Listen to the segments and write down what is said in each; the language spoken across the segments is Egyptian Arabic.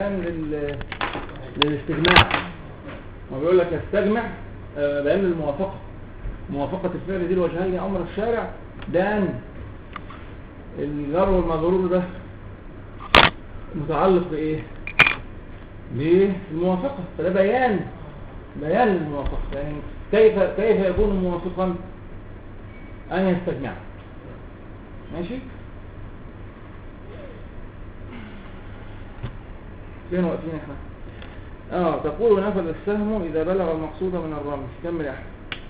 لل... للاستجماع ما بيقول لك يستجمع آه، بيان الموافقة موافقة الفعل دي الوجهين أمر الشارع ده أن الجر والمجرور ده متعلق بإيه؟ بالموافقة فده بيان بيان الموافقة يعني كيف كيف يكون موافقا أن يستجمع ماشي؟ فين واقفين احنا اه تقول نفذ السهم اذا بلغ المقصود من الرمي كمل يا احمد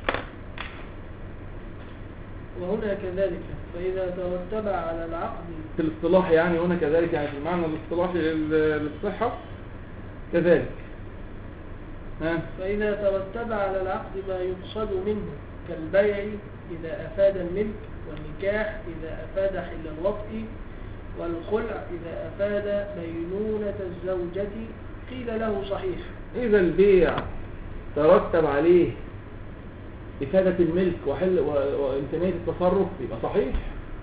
وهنا كذلك فإذا ترتب على العقد في الاصطلاح يعني هنا كذلك يعني في المعنى الاصطلاحي لل- للصحة كذلك ها فإذا ترتب على العقد ما يقصد منه كالبيع إذا أفاد الملك والنكاح إذا أفاد حل الوطء والخلع إذا أفاد بينونة الزوجة قيل له صحيح اذا البيع ترتب عليه افادة الملك وحل و- وامكانية التصرف يبقى صحيح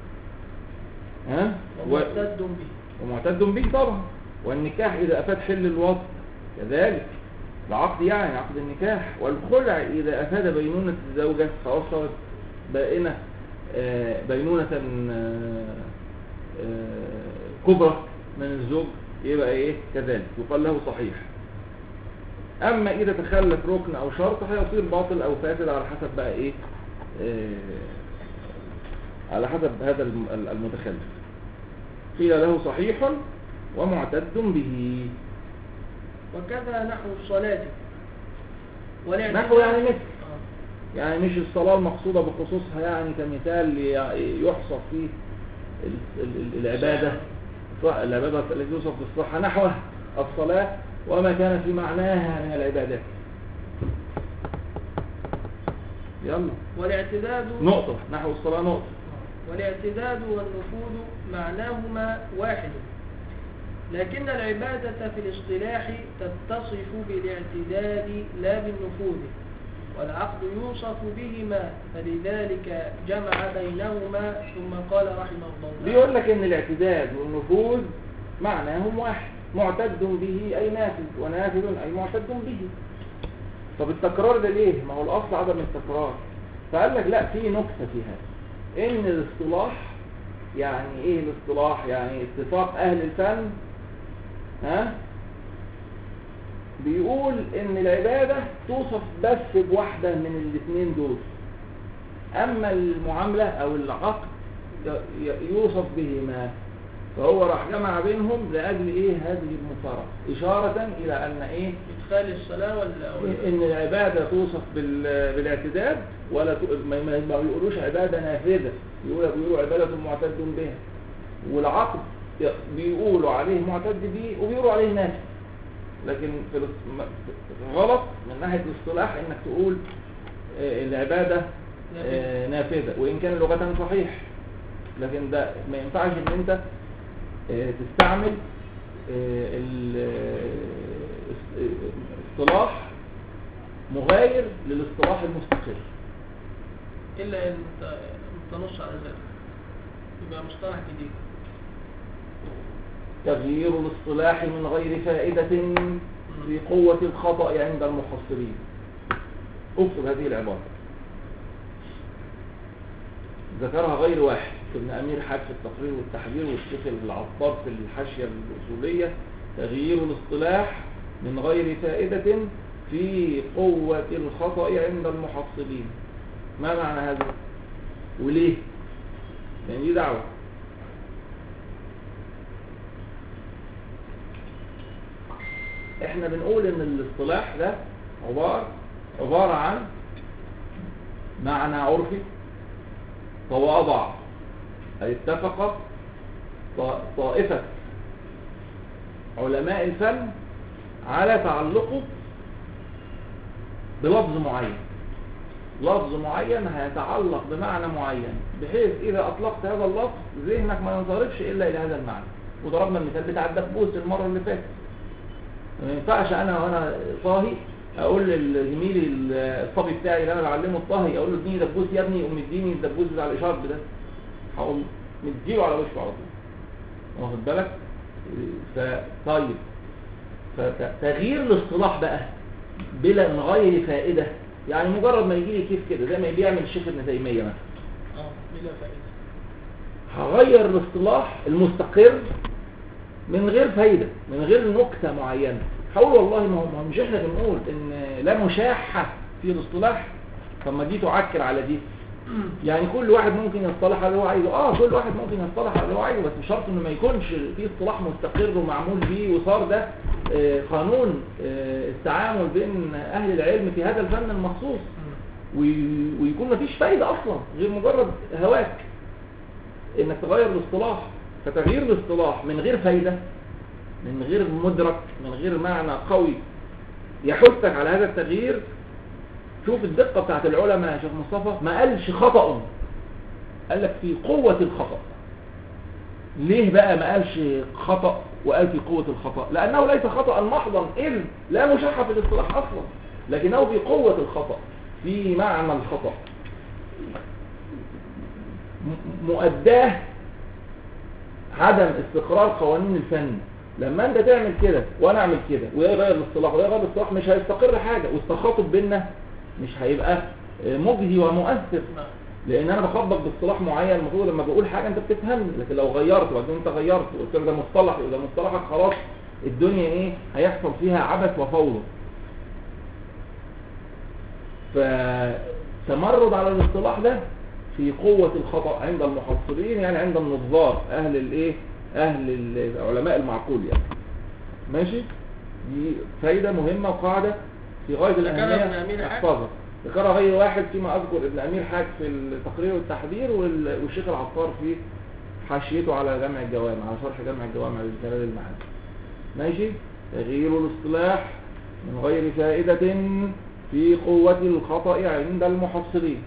ها و- ومعتد به ومعتد به طبعا والنكاح إذا أفاد حل الوطن كذلك العقد يعني عقد النكاح والخلع إذا أفاد بينونة الزوجة خلاص صارت بائنة آه، بينونة آه، آه، كبرى من الزوج يبقى إيه كذلك يقال له صحيح أما إذا تخلف ركن أو شرط هيصير باطل أو فاسد على حسب بقى إيه آه، على حسب هذا الم- المتخلف قيل له صحيح ومعتد به وكذا نحو الصلاة والاعتداء- نحو يعني مثل آه. يعني مش الصلاة المقصودة بخصوصها يعني كمثال ي- يحصر فيه ال- ال- ال- العبادة صح العبادة التي توصف بالصحة نحو الصلاة وما كان في معناها من العبادات يلا والاعتداد نقطة نحو الصلاة نقطة والاعتداد والنفوذ معناهما واحد لكن العبادة في الاصطلاح تتصف بالاعتداد لا بالنفوذ والعقد يوصف بهما فلذلك جمع بينهما ثم قال رحمه الله بيقول لك ان الاعتداد والنفوذ معناهم واحد معتد به اي نافذ ونافذ اي معتد به طب التكرار ده ليه ما هو الاصل عدم التكرار فقال لك لا في نكته في هذا ان الاصطلاح يعني ايه الاصطلاح يعني اتفاق اهل الفن ها بيقول ان العبادة توصف بس بواحدة من الاثنين دول اما المعاملة او العقد ي- ي- يوصف بهما فهو راح جمع بينهم لاجل ايه هذه المفارقة اشارة الى ان ايه إدخال الصلاة ولا ولا- ان العبادة توصف بال- بالاعتداد ولا ت- ما ما- ما بيقولوش عبادة نافذة يقولوا بيقولوا عبادة معتد بها والعقد ي- بيقولوا عليه معتد به وبيقولوا عليه نافذ لكن في الاص- م- غلط من ناحية الاصطلاح انك تقول آه، العبادة آه، نافذة وان كان لغة صحيح لكن ده ما ينفعش ان انت آه، تستعمل آه، ال- آه، اصطلاح مغاير للاصطلاح المستقل إلا إن ت- تنص على ذلك يبقى مصطلح جديد تغيير الاصطلاح من غير فائدة في قوة الخطأ عند المحصلين اكتب هذه العبارة ذكرها غير واحد ابن أمير حاج في التقرير والتحرير والشيخ العطار في الحاشية الأصولية تغيير الاصطلاح من غير فائدة في قوة الخطأ عند المحصلين ما معنى هذا وليه يعني دي دعوة احنا بنقول ان الاصطلاح ده عبارة عبارة عن معنى عرفي تواضع أي اتفق ط- طائفة علماء الفن على تعلقه بلفظ معين لفظ معين هيتعلق بمعنى معين بحيث إذا أطلقت هذا اللفظ ذهنك ما ينصرفش إلا إلى هذا المعنى وضربنا المثال بتاع الدبوس المرة اللي فاتت ما ينفعش أنا وأنا طاهي أقول لزميلي الصبي بتاعي اللي أنا بعلمه الطهي أقول له اديني دبوس يا ابني يقوم مديني الدبوس بتاع الإشارب ده هقوم مديله على وشه على طول واخد بالك فطيب فتغيير الاصطلاح بقى بلا من غير فائدة يعني مجرد ما يجي لي كيف كده زي ما بيعمل الشيخ ابن تيمية مثلا اه بلا فائدة هغير الاصطلاح المستقر من غير فايدة من غير نكتة معينة هقول والله ما هو ما هو مش احنا بنقول ان لا مشاحة في الاصطلاح طب ما دي تعكر على دي يعني كل واحد ممكن يصطلح على اللي هو عايزه اه كل واحد ممكن يصطلح على اللي هو عايزه بس مش شرط انه ما يكونش في اصطلاح مستقر ومعمول بيه وصار ده آه، قانون آه، التعامل بين اهل العلم في هذا الفن المخصوص وي- ويكون مفيش فايدة اصلا غير مجرد هواك انك تغير الاصطلاح فتغيير الاصطلاح من غير فايدة من غير مدرك من غير معنى قوي يحثك على هذا التغيير شوف الدقة بتاعت العلماء يا شيخ مصطفى ما قالش خطأ قال لك في قوة الخطأ ليه بقى ما قالش خطأ وقال في قوة الخطأ لأنه ليس خطأ محضا إذ لا مشاحة في الاصطلاح أصلا لكنه في قوة الخطأ في معنى الخطأ م- مؤداه عدم استقرار قوانين الفن لما انت تعمل كده وانا اعمل كده وده يغير الاصطلاح وده يغير الاصطلاح مش هيستقر حاجة والتخاطب بينا مش هيبقى آه، مجدي ومؤثر نعم لان انا بخبط باصطلاح معين المفروض لما بقول حاجه انت بتفهمني لكن لو غيرت وبعدين انت غيرت وقلت لك ده مصطلح وده مصطلحك خلاص الدنيا ايه هيحصل فيها عبث وفوضى فتمرد على الاصطلاح ده في قوة الخطأ عند المحصلين يعني عند النظار اهل الايه اهل ال- علماء المعقول يعني ماشي دي فايدة مهمة وقاعدة في غاية ذكرها ابن الأهمية أمير حاج. احفظها ذكرها غير واحد فيما أذكر ابن أمير حاج في التقرير والتحذير وال- والشيخ العطار في حاشيته على جمع الجوامع على شرح جمع الجوامع لجلال المعاني ماشي تغيير الاصطلاح من غير فائدة في قوة الخطأ عند المحصلين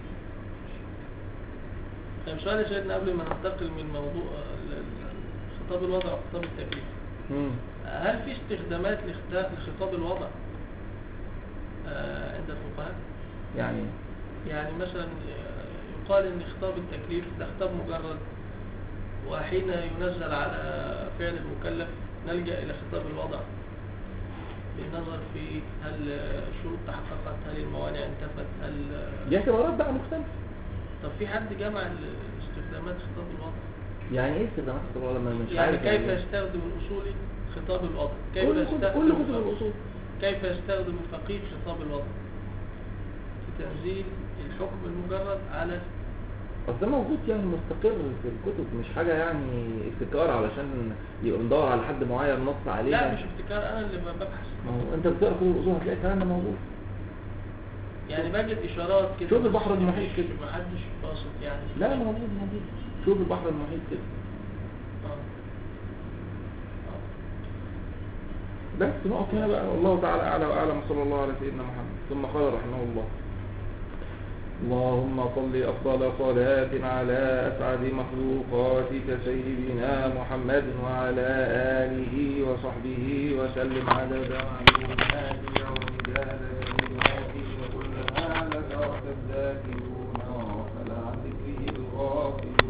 طيب سؤال يا سيدنا قبل ما ننتقل من موضوع ال- ال- خطاب الوضع وخطاب التكليف مم. هل في استخدامات لخطاب لخطاب الوضع آه، عند الفقهاء يعني يعني مثلا يقال ان خطاب التكليف ده خطاب مجرد وحين ينزل على فعل المكلف نلجأ الى خطاب الوضع بالنظر في هل الشروط تحققت هل الموانع انتفت هل دي اعتبارات بقى مختلفة طب في حد جمع استخدامات خطاب الوضع يعني ايه استخدامات خطاب الوضع؟ ما مش يعني عارف كيف إيه. يستخدم الأصولي خطاب الوضع كيف كل كل يستخدم كل كتب الأصول كيف يستخدم الفقيه خطاب الوضع في تنزيل الحكم المجرد على اصل ده موجود يعني مستقر في الكتب مش حاجة يعني ابتكار علشان يبقى ندور على حد معين نص عليه لا مش ابتكار انا اللي ببحث ما هو انت بتقرا كتب الاصول هتلاقي الكلام ده موجود يعني بجد اشارات كده شوف بس البحر المحيط مفيش- كده. محدش باصص يعني لا موجود موجود شوف البحر المحيط كده آه. آه. بس نقف هنا بقى والله تعالى اعلى واعلم صلى الله على سيدنا محمد ثم قال رحمه الله اللهم صل افضل صلاة على اسعد مخلوقاتك سيدنا محمد وعلى اله وصحبه وسلم عدد معلوماته ومداد كلماته وكل ما ذكرت الذاكرون وفلا عن ذكره الغافلون